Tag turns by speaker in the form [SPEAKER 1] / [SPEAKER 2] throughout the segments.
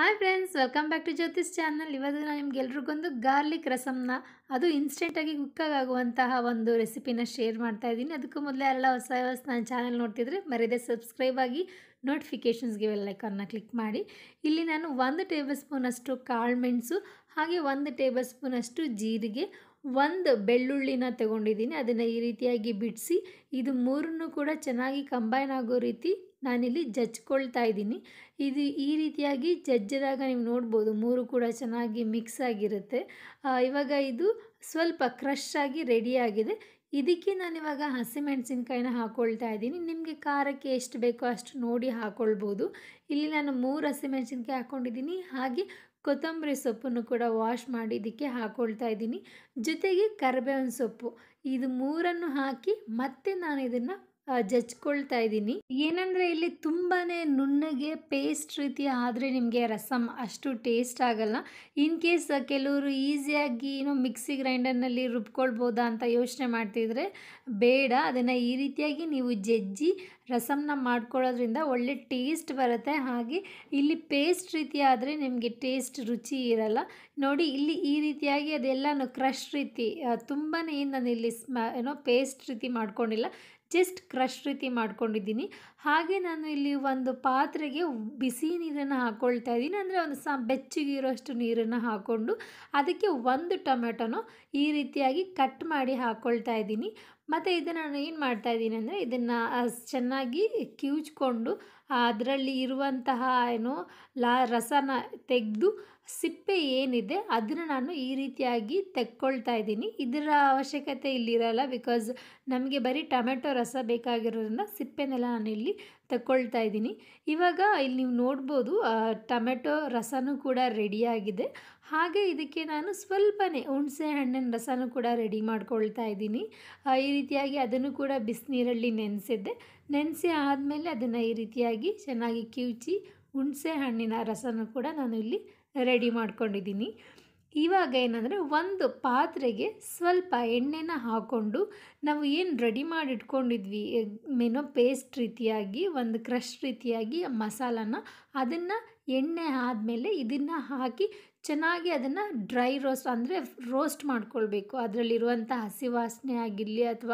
[SPEAKER 1] hi friends welcome back to Jyotish channel ಇವತ್ತು ನಾನು ನಿಮ್ಗೆ ಎಲ್ರಿಗೊಂದು ಗಾರ್ಲಿಕ್ ರಸಮ್ನ ಅದು ಇನ್ಸ್ಟೆಂಟಾಗಿ ಕುಕ್ಕಾಗುವಂತಹ ಒಂದು ರೆಸಿಪಿನ ಶೇರ್ ಮಾಡ್ತಾ ಇದ್ದೀನಿ ಅದಕ್ಕೂ ಮೊದಲೇ ಎಲ್ಲ ಹೊಸ ಹೊಸ ನನ್ನ ಚಾನಲ್ ನೋಡ್ತಿದ್ರೆ ಮರಿದೆ ಸಬ್ಸ್ಕ್ರೈಬ್ ಆಗಿ ನೋಟಿಫಿಕೇಷನ್ಸ್ಗೆ ಲೈಕನ್ನು ಕ್ಲಿಕ್ ಮಾಡಿ ಇಲ್ಲಿ ನಾನು ಒಂದು ಟೇಬಲ್ ಸ್ಪೂನಷ್ಟು ಕಾಳುಮೆಣಸು ಹಾಗೆ ಒಂದು ಟೇಬಲ್ ಸ್ಪೂನಷ್ಟು ಜೀರಿಗೆ ಒಂದು ಬೆಳ್ಳುಳ್ಳಿನ ತಗೊಂಡಿದ್ದೀನಿ ಅದನ್ನು ಈ ರೀತಿಯಾಗಿ ಬಿಡಿಸಿ ಇದು ಮೂರನ್ನು ಕೂಡ ಚೆನ್ನಾಗಿ ಕಂಬೈನ್ ಆಗೋ ರೀತಿ ನಾನಿಲ್ಲಿ ಜಜ್ಕೊಳ್ತಾ ಇದ್ದೀನಿ ಇದು ಈ ರೀತಿಯಾಗಿ ಜಜ್ಜಿದಾಗ ನೀವು ನೋಡ್ಬೋದು ಮೂರು ಕೂಡ ಚೆನ್ನಾಗಿ ಮಿಕ್ಸ್ ಆಗಿರುತ್ತೆ ಆ, ಇವಾಗ ಇದು ಸ್ವಲ್ಪ ಕ್ರಶ್ ಆಗಿ ರೆಡಿ ಆಗಿದೆ ಇದಕ್ಕೆ ನಾನು ಇವಾಗ ಹಸಿಮೆಣಸಿನ್ಕಾಯಿನ ಹಾಕ್ಕೊಳ್ತಾ ಇದ್ದೀನಿ ನಿಮಗೆ ಖಾರಕ್ಕೆ ಎಷ್ಟು ಬೇಕೋ ಅಷ್ಟು ನೋಡಿ ಹಾಕ್ಕೊಳ್ಬೋದು ಇಲ್ಲಿ ನಾನು ಮೂರು ಹಸಿಮೆಣಸಿನ್ಕಾಯಿ ಹಾಕ್ಕೊಂಡಿದ್ದೀನಿ ಹಾಗೆ ಕೊತ್ತಂಬರಿ ಸೊಪ್ಪನ್ನು ಕೂಡ ವಾಶ್ ಮಾಡಿ ಇದಕ್ಕೆ ಹಾಕ್ಕೊಳ್ತಾ ಇದ್ದೀನಿ ಜೊತೆಗೆ ಕರಿಬೇವಿನ ಸೊಪ್ಪು ಇದು ಮೂರನ್ನು ಹಾಕಿ ಮತ್ತೆ ನಾನು ಇದನ್ನು ಜಜ್ಕೊಳ್ತಾ ಇದ್ದೀನಿ ಏನಂದರೆ ಇಲ್ಲಿ ತುಂಬಾ ನುಣ್ಣಗೆ ಪೇಸ್ಟ್ ರೀತಿ ಆದರೆ ನಿಮಗೆ ರಸಮ್ ಅಷ್ಟು ಟೇಸ್ಟ್ ಆಗಲ್ಲ ಇನ್ ಕೇಸ್ ಕೆಲವರು ಈಸಿಯಾಗಿ ಏನೋ ಮಿಕ್ಸಿ ಗ್ರೈಂಡರ್ನಲ್ಲಿ ರುಬ್ಕೊಳ್ಬೋದಾ ಅಂತ ಯೋಚನೆ ಮಾಡ್ತಿದ್ರೆ ಬೇಡ ಅದನ್ನು ಈ ರೀತಿಯಾಗಿ ನೀವು ಜಜ್ಜಿ ರಸಮ್ನ ಮಾಡ್ಕೊಳ್ಳೋದ್ರಿಂದ ಒಳ್ಳೆ ಟೇಸ್ಟ್ ಬರುತ್ತೆ ಹಾಗೆ ಇಲ್ಲಿ ಪೇಸ್ಟ್ ರೀತಿ ಆದರೆ ನಿಮಗೆ ಟೇಸ್ಟ್ ರುಚಿ ಇರಲ್ಲ ನೋಡಿ ಇಲ್ಲಿ ಈ ರೀತಿಯಾಗಿ ಅದೆಲ್ಲನೂ ಕ್ರಶ್ ರೀತಿ ತುಂಬಾ ಏನು ನಾನು ಇಲ್ಲಿ ಸ್ಮ ಏನೋ ಪೇಸ್ಟ್ ರೀತಿ ಮಾಡ್ಕೊಂಡಿಲ್ಲ ಜಸ್ಟ್ ಕ್ರಶ್ ರೀತಿ ಮಾಡ್ಕೊಂಡಿದ್ದೀನಿ ಹಾಗೆ ನಾನು ಇಲ್ಲಿ ಒಂದು ಪಾತ್ರೆಗೆ ಬಿಸಿ ನೀರನ್ನು ಹಾಕ್ಕೊಳ್ತಾ ಇದ್ದೀನಿ ಅಂದರೆ ಒಂದು ಸ ಬೆಚ್ಚಗಿರೋಷ್ಟು ನೀರನ್ನು ಹಾಕ್ಕೊಂಡು ಅದಕ್ಕೆ ಒಂದು ಟೊಮೆಟೊನೋ ಈ ರೀತಿಯಾಗಿ ಕಟ್ ಮಾಡಿ ಹಾಕ್ಕೊಳ್ತಾ ಇದ್ದೀನಿ ಮತ್ತು ಇದನ್ನು ನಾನು ಏನು ಮಾಡ್ತಾ ಇದ್ದೀನಿ ಅಂದರೆ ಇದನ್ನು ಚೆನ್ನಾಗಿ ಕಿವುಚ್ಕೊಂಡು ಅದರಲ್ಲಿ ಇರುವಂತಹ ಏನು ಲಾ ರಸನ ತೆಗೆದು ಸಿಪ್ಪೆ ಏನಿದೆ ಅದನ್ನು ನಾನು ಈ ರೀತಿಯಾಗಿ ತೆಕ್ಕೊಳ್ತಾ ಇದ್ದೀನಿ ಇದರ ಅವಶ್ಯಕತೆ ಇಲ್ಲಿರಲ್ಲ ಬಿಕಾಸ್ ನಮಗೆ ಬರೀ ಟೊಮೆಟೊ ರಸ ಬೇಕಾಗಿರೋದ್ರಿಂದ ಸಿಪ್ಪೆನೆಲ್ಲ ನಾನು ಇಲ್ಲಿ ತಗೊಳ್ತಾ ಇದ್ದೀನಿ ಇವಾಗ ಇಲ್ಲಿ ನೀವು ನೋಡ್ಬೋದು ಆ, ಟೊಮೆಟೊ ರಸನೂ ಕೂಡ ರೆಡಿಯಾಗಿದೆ ಹಾಗೆ ಇದಕ್ಕೆ ನಾನು ಸ್ವಲ್ಪನೇ ಹುಣಸೆ ಹಣ್ಣಿನ ರಸನೂ ಕೂಡ ರೆಡಿ ಮಾಡ್ಕೊಳ್ತಾ ಇದ್ದೀನಿ ಆ, ಈ ರೀತಿಯಾಗಿ ಅದನ್ನು ಕೂಡ ಬಿಸಿನೀರಲ್ಲಿ ನೆನೆಸಿದ್ದೆ ನೆನೆಸಿ ಆದಮೇಲೆ ಅದನ್ನು ಈ ರೀತಿಯಾಗಿ ಚೆನ್ನಾಗಿ ಕಿವುಚಿ ಹುಣಸೆ ಹಣ್ಣಿನ ರಸನೂ ಕೂಡ ನಾನು ಇಲ್ಲಿ ರೆಡಿ ಮಾಡ್ಕೊಂಡಿದ್ದೀನಿ ಇವಾಗ ಏನಂದರೆ ಒಂದು ಪಾತ್ರೆಗೆ ಸ್ವಲ್ಪ ಎಣ್ಣೆನ ಹಾಕ್ಕೊಂಡು ನಾವು ಏನು ರೆಡಿ ಮಾಡಿ ಇಟ್ಕೊಂಡಿದ್ವಿ ಏನೋ ಪೇಸ್ಟ್ ರೀತಿಯಾಗಿ ಒಂದು ಕ್ರಶ್ ರೀತಿಯಾಗಿ ಮಸಾಲನ ಅದನ್ನು ಎಣ್ಣೆ ಆದಮೇಲೆ ಇದನ್ನು ಹಾಕಿ ಚೆನ್ನಾಗಿ ಅದನ್ನು ಡ್ರೈ ರೋಸ್ಟ್ ಅಂದರೆ ರೋಸ್ಟ್ ಮಾಡ್ಕೊಳ್ಬೇಕು ಅದರಲ್ಲಿರುವಂಥ ಹಸಿ ವಾಸನೆ ಆಗಿರಲಿ ಅಥವಾ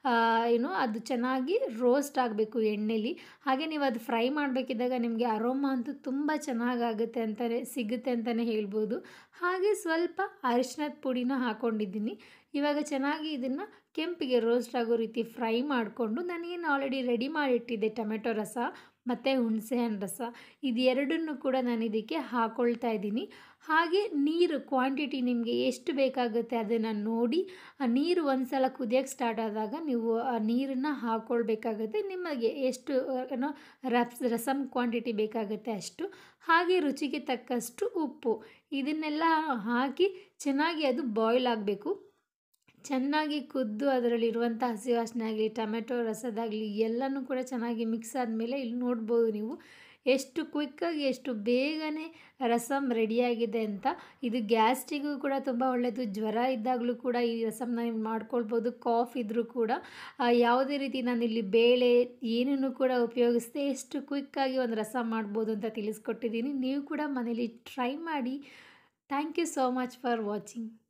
[SPEAKER 1] ಏನೋ ಅದು ಚೆನ್ನಾಗಿ ರೋಸ್ಟ್ ಆಗಬೇಕು ಎಣ್ಣೆಲಿ ಹಾಗೆ ನೀವು ಅದು ಫ್ರೈ ಮಾಡಬೇಕಿದ್ದಾಗ ನಿಮಗೆ ಅರೋಮ ಅಂತೂ ತುಂಬ ಚೆನ್ನಾಗಾಗುತ್ತೆ ಅಂತಲೇ ಸಿಗುತ್ತೆ ಅಂತಲೇ ಹೇಳ್ಬೋದು ಹಾಗೆ ಸ್ವಲ್ಪ ಅರಿಶಿನದ ಪುಡಿನ ಹಾಕ್ಕೊಂಡಿದ್ದೀನಿ ಇವಾಗ ಚೆನ್ನಾಗಿ ಇದನ್ನು ಕೆಂಪಿಗೆ ರೋಸ್ಟ್ ಆಗೋ ರೀತಿ ಫ್ರೈ ಮಾಡಿಕೊಂಡು ನಾನೇನು ಆಲ್ರೆಡಿ ರೆಡಿ ಮಾಡಿಟ್ಟಿದ್ದೆ ಟೊಮೆಟೊ ರಸ ಮತ್ತು ಹುಣಸೆ ಹಣ್ಣು ರಸ ಇದು ಎರಡನ್ನು ಕೂಡ ನಾನು ಇದಕ್ಕೆ ಹಾಕ್ಕೊಳ್ತಾ ಇದ್ದೀನಿ ಹಾಗೆ ನೀರು ಕ್ವಾಂಟಿಟಿ ನಿಮಗೆ ಎಷ್ಟು ಬೇಕಾಗುತ್ತೆ ಅದನ್ನು ನೋಡಿ ಆ ನೀರು ಒಂದು ಸಲ ಕುದಿಯೋಕ್ಕೆ ಸ್ಟಾರ್ಟ್ ಆದಾಗ ನೀವು ಆ ನೀರನ್ನು ಹಾಕ್ಕೊಳ್ಬೇಕಾಗುತ್ತೆ ನಿಮಗೆ ಎಷ್ಟು ಏನೋ ರಸ್ ರಸಮ್ ಕ್ವಾಂಟಿಟಿ ಬೇಕಾಗುತ್ತೆ ಅಷ್ಟು ಹಾಗೆ ರುಚಿಗೆ ತಕ್ಕಷ್ಟು ಉಪ್ಪು ಇದನ್ನೆಲ್ಲ ಹಾಕಿ ಚೆನ್ನಾಗಿ ಅದು ಬಾಯ್ಲ್ ಆಗಬೇಕು ಚೆನ್ನಾಗಿ ಕುದ್ದು ಅದರಲ್ಲಿರುವಂಥ ಹಸಿ ವಾಸನೆ ಆಗಲಿ ಟೊಮೆಟೊ ರಸದಾಗಲಿ ಎಲ್ಲನೂ ಕೂಡ ಚೆನ್ನಾಗಿ ಮಿಕ್ಸ್ ಆದಮೇಲೆ ಇಲ್ಲಿ ನೋಡ್ಬೋದು ನೀವು ಎಷ್ಟು ಕ್ವಿಕ್ಕಾಗಿ ಎಷ್ಟು ಬೇಗನೆ ರಸಮ್ ರೆಡಿಯಾಗಿದೆ ಅಂತ ಇದು ಗ್ಯಾಸ್ಟ್ರಿಗೂ ಕೂಡ ತುಂಬ ಒಳ್ಳೆಯದು ಜ್ವರ ಇದ್ದಾಗಲೂ ಕೂಡ ಈ ರಸಮ್ನ ನೀವು ಮಾಡ್ಕೊಳ್ಬೋದು ಕಾಫ್ ಇದ್ದರೂ ಕೂಡ ಆ, ಯಾವುದೇ ರೀತಿ ನಾನಿಲ್ಲಿ ಬೇಳೆ ಏನನ್ನು ಕೂಡ ಉಪಯೋಗಿಸದೆ ಎಷ್ಟು ಕ್ವಿಕ್ಕಾಗಿ ಒಂದು ರಸ ಮಾಡ್ಬೋದು ಅಂತ ತಿಳಿಸ್ಕೊಟ್ಟಿದ್ದೀನಿ ನೀವು ಕೂಡ ಮನೇಲಿ ಟ್ರೈ ಮಾಡಿ thank you so much for watching